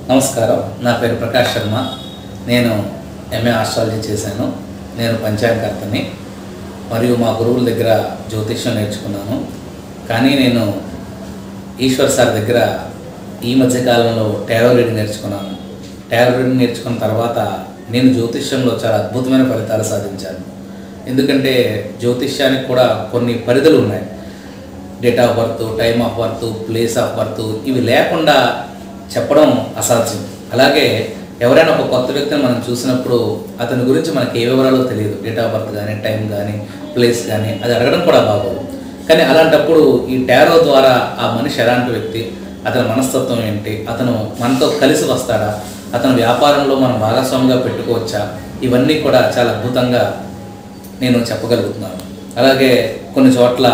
నమస్కారం నా పేరు ప్రకాష్ శర్మ నేను ఎంఏ ఆస్ట్రాలజీ చేశాను నేను పంచాంగకర్తని మరియు మా గురువుల దగ్గర జ్యోతిష్యం నేర్చుకున్నాను కానీ నేను ఈశ్వర్ సార్ దగ్గర ఈ మధ్య కాలంలో టారో రీడింగ్ నేర్చుకున్నాను టారో రీడింగ్ నేర్చుకున్న తర్వాత నేను జ్యోతిష్యంలో చాలా అద్భుతమైన ఫలితాలు సాధించాను ఎందుకంటే జ్యోతిష్యానికి కూడా కొన్ని పరిధులు ఉన్నాయి date of birth time of birth place of birth ఇవి లేకుండా చెప్పడం అసాధ్యం అలాగే ఎవరైనా ఒక కొత్త వ్యక్తిని మనం చూసినప్పుడు అతని గురించి మనకి ఏ వివరాలు తెలియదు డేట్ ఆఫ్ బర్త్ కానీ టైం కానీ ప్లేస్ కానీ అది అడగడం కూడా బాగోదు కానీ అలాంటప్పుడు ఈ టారో ద్వారా ఆ మనిషి ఎలాంటి వ్యక్తి అతని మనస్తత్వం ఏంటి అతను మనతో కలిసి వస్తాడా అతను వ్యాపారంలో మనం భాగస్వామిగా పెట్టుకోవచ్చా ఇవన్నీ కూడా చాలా అద్భుతంగా నేను చెప్పగలుగుతున్నాను అలాగే కొన్ని చోట్ల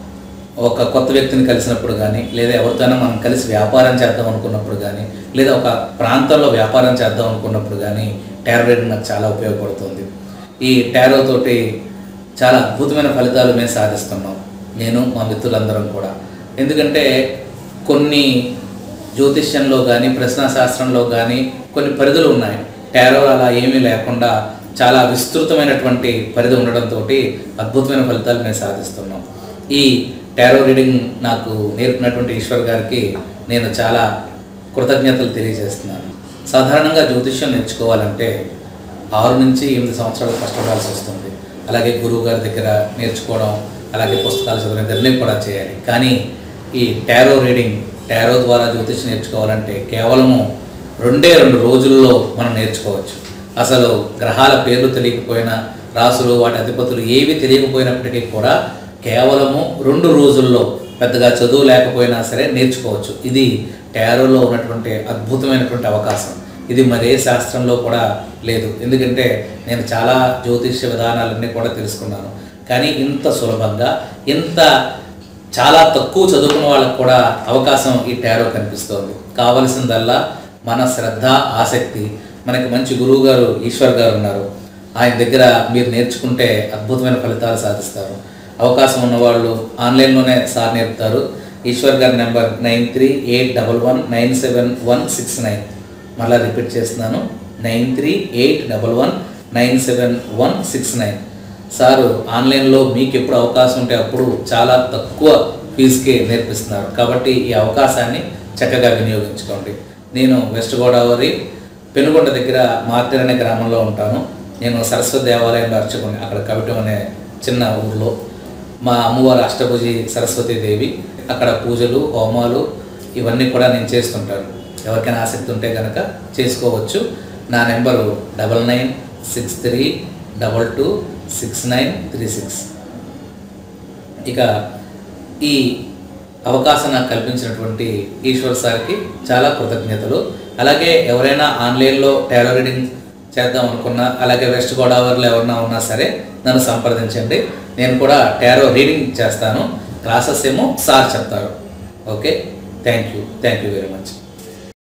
ఒక కొత్త వ్యక్తిని కలిసినప్పుడు కానీ లేదా ఎవరితోనైనా మనం కలిసి వ్యాపారం చేద్దాం అనుకున్నప్పుడు కానీ లేదా ఒక ప్రాంతంలో వ్యాపారం చేద్దాం అనుకున్నప్పుడు కానీ టారో రీడింగ్ నాకు చాలా ఉపయోగపడుతుంది ఈ టారో తోటి చాలా అద్భుతమైన ఫలితాలు మేము సాధిస్తున్నాం నేను మా మిత్రులందరం కూడా ఎందుకంటే కొన్ని జ్యోతిష్యంలో కానీ ప్రశ్నాశాస్త్రంలో కానీ కొన్ని పరిధులు ఉన్నాయి టారో అలా ఏమీ లేకుండా చాలా విస్తృతమైనటువంటి పరిధి ఉండడంతో అద్భుతమైన ఫలితాలు మేము సాధిస్తున్నాం ఈ టారో రీడింగ్ నాకు నేర్పినటువంటి ఈశ్వర్ గారికి నేను చాలా కృతజ్ఞతలు తెలియజేస్తున్నాను సాధారణంగా జ్యోతిష్యం నేర్చుకోవాలంటే ఆరు నుంచి ఎనిమిది సంవత్సరాలు కష్టపడాల్సి వస్తుంది అలాగే గురువు గారి దగ్గర నేర్చుకోవడం అలాగే పుస్తకాలు చదవడం ఇద్దరినీ కూడా చేయాలి కానీ ఈ టారో రీడింగ్ టారో ద్వారా జ్యోతిష్యం నేర్చుకోవాలంటే కేవలము రెండే రెండు రోజుల్లో మనం నేర్చుకోవచ్చు అసలు గ్రహాల పేర్లు తెలియకపోయినా రాసులు వాటి అధిపతులు ఏవి తెలియకపోయినప్పటికీ కూడా కేవలము రెండు రోజుల్లో పెద్దగా చదువు లేకపోయినా సరే నేర్చుకోవచ్చు ఇది టారోలో ఉన్నటువంటి అద్భుతమైనటువంటి అవకాశం ఇది మరే శాస్త్రంలో కూడా లేదు ఎందుకంటే నేను చాలా జ్యోతిష్య విధానాలన్నీ కూడా తెలుసుకున్నాను కానీ ఇంత సులభంగా ఇంత చాలా తక్కువ చదువుకున్న వాళ్ళకు కూడా అవకాశం ఈ టారో కనిపిస్తోంది కావలసిందల్లా మన శ్రద్ధ ఆసక్తి మనకి మంచి గురువు గారు ఈశ్వర్ గారు ఉన్నారు ఆయన దగ్గర మీరు నేర్చుకుంటే అద్భుతమైన ఫలితాలు సాధిస్తారు అవకాశం ఉన్నవాళ్ళు ఆన్లైన్లోనే సార్ నేర్పుతారు ఈశ్వర్ గారి number nine three eight double one nine seven one six nine మళ్ళీ రిపీట్ చేస్తున్నాను nine three eight double one nine seven one six nine sir ఆన్లైన్లో మీకు ఎప్పుడు అవకాశం ఉంటే అప్పుడు చాలా తక్కువ ఫీజుకే నేర్పిస్తున్నారు కాబట్టి ఈ అవకాశాన్ని చక్కగా వినియోగించుకోండి నేను వెస్ట్ గోదావరి పెనుగొండ దగ్గర మార్తెర్ అనే గ్రామంలో ఉంటాను నేను సరస్వతి దేవాలయంలో అర్చకుని అక్కడ కవిటం అనే చిన్న ఊర్లో మా అమ్మవారు అష్టభుజి సరస్వతి దేవి అక్కడ పూజలు హోమాలు ఇవన్నీ కూడా నేను చేస్తుంటాను ఎవరికైనా ఆసక్తి ఉంటే కనుక చేసుకోవచ్చు నా number double nine six three double two six nine three six ఇక ఈ అవకాశం నాకు కల్పించినటువంటి ఈశ్వర్ సార్కి చాలా కృతజ్ఞతలు అలాగే ఎవరైనా ఆన్లైన్లో టారో రీడింగ్ చేద్దాం అనుకున్నా అలాగే వెస్ట్ గోదావరిలో ఎవరైనా ఉన్నా సరే నన్ను సంప్రదించండి నేను కూడా టారో రీడింగ్ చేస్తాను క్లాసెస్ ఏమో సార్ చెప్తారు okay thank you thank you very much